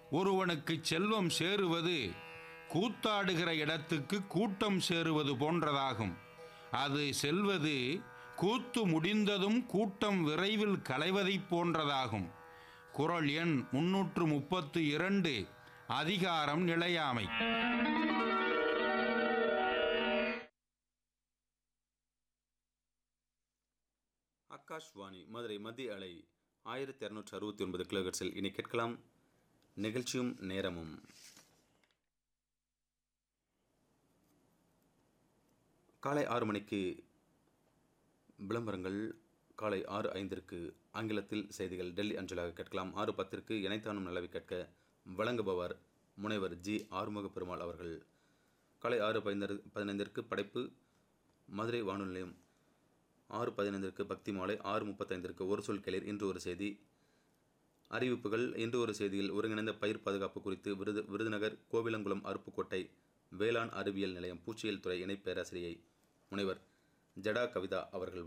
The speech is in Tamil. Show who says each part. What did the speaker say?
Speaker 1: ஒருவனுக்கு செல்வம் சேருவது கூத்தாடுகிற இடத்துக்கு கூட்டம் சேருவது போன்றதாகும் அது செல்வது கூத்து முடிந்ததும் கூட்டம் விரைவில் கலைவதைப் போன்றதாகும் குறள் எண் முன்னூற்று முப்பத்து இரண்டு அதிகாரம் நிலையாமை
Speaker 2: ஆகாஷ்வாணி மதுரை மத்திய அலை ஆயிரத்தி இரநூற்றி அறுபத்தி ஒன்பது கிலோஹெர்ட்ஸில் இனி கேட்கலாம் நிகழ்ச்சியும் நேரமும் காலை ஆறு மணிக்கு விளம்பரங்கள் காலை ஆறு ஐந்திற்கு ஆங்கிலத்தில் செய்திகள் டெல்லி அஞ்சலாக கேட்கலாம் ஆறு பத்திற்கு இணைத்தானும் நிலவி கேட்க வழங்குபவர் முனைவர் ஜி ஆறுமுக பெருமாள் அவர்கள் காலை ஆறு பதினைந்து பதினைந்திற்கு படைப்பு மதுரை வானொலி நிலையம் ஆறு பதினைந்திற்கு பக்தி மாலை ஆறு முப்பத்தைந்திற்கு ஒரு சொல் கேளீர் இன்று ஒரு செய்தி அறிவிப்புகள் இன்று ஒரு செய்தியில் ஒருங்கிணைந்த பயிர் பாதுகாப்பு குறித்து விருது விருதுநகர் கோவிலங்குளம் அருப்புக்கோட்டை வேளாண் அறிவியல் நிலையம் பூச்சியியல் துறை இணை பேராசிரியை முனைவர் ஜடா கவிதா அவர்கள்